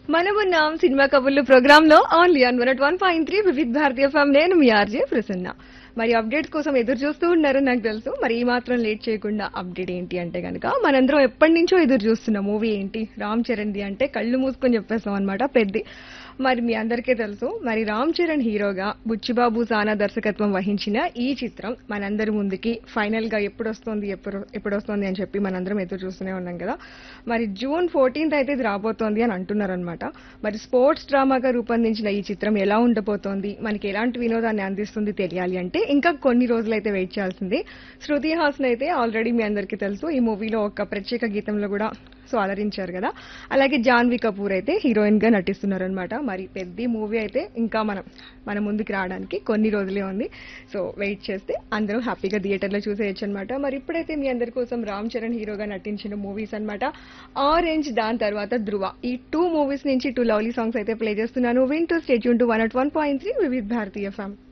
మనమున్నాం సినిమా కబుర్లు ప్రోగ్రామ్ లో only on one one point three Vividh Bharati form నేను మీ ఆర్జే ప్రసన్న మరి అప్డేట్స్ కోసం ఎదురు చూస్తూ ఉన్నారు నాకు తెలుసు మరి ఈ మాత్రం లేట్ చేయకుండా అప్డేట్ ఏంటి అంటే కనుక మనందరం ఎప్పటి నుంచో ఎదురు చూస్తున్న మూవీ ఏంటి రామ్ చరణ్ది అంటే కళ్ళు మూసుకొని చెప్పేస్తాం అనమాట పెద్ద మరి మీ అందరికీ తెలుసు మరి రామ్ చరణ్ హీరోగా బుచ్చిబాబు సానా దర్శకత్వం వహించిన ఈ చిత్రం మనందరి ముందుకి ఫైనల్ గా ఎప్పుడు వస్తుంది ఎప్పుడు ఎప్పుడు వస్తుంది అని చెప్పి మనందరం ఎదురు చూస్తూనే ఉన్నాం కదా మరి జూన్ ఫోర్టీన్త్ అయితే ఇది రాబోతోంది అని అంటున్నారనమాట మరి స్పోర్ట్స్ డ్రామాగా రూపొందించిన ఈ చిత్రం ఎలా ఉండబోతోంది మనకి ఎలాంటి వినోదాన్ని అందిస్తుంది తెలియాలి అంటే ఇంకా కొన్ని రోజులైతే వెయిట్ చేయాల్సింది శృతి హాసన్ అయితే ఆల్రెడీ మీ అందరికీ తెలుసు ఈ మూవీలో ఒక ప్రత్యేక గీతంలో కూడా సో అలరించారు కదా అలాగే జాన్వీ కపూర్ అయితే హీరోయిన్ గా నటిస్తున్నారనమాట మరి పెద్ద మూవీ అయితే ఇంకా మనం మన ముందుకు రావడానికి కొన్ని రోజులే ఉంది సో వెయిట్ చేస్తే అందరూ హ్యాపీగా థియేటర్లో చూసేయచ్చు అనమాట మరి ఇప్పుడైతే మీ అందరి కోసం రామ్ చరణ్ హీరోగా నటించిన మూవీస్ అన్నమాట ఆరెంజ్ దాని తర్వాత ధృవ ఈ టూ మూవీస్ నుంచి టూ లవ్లీ సాంగ్స్ అయితే ప్లే చేస్తున్నాను win to stay tuned to one at one point three Vividh Bharati ఫ్యామ్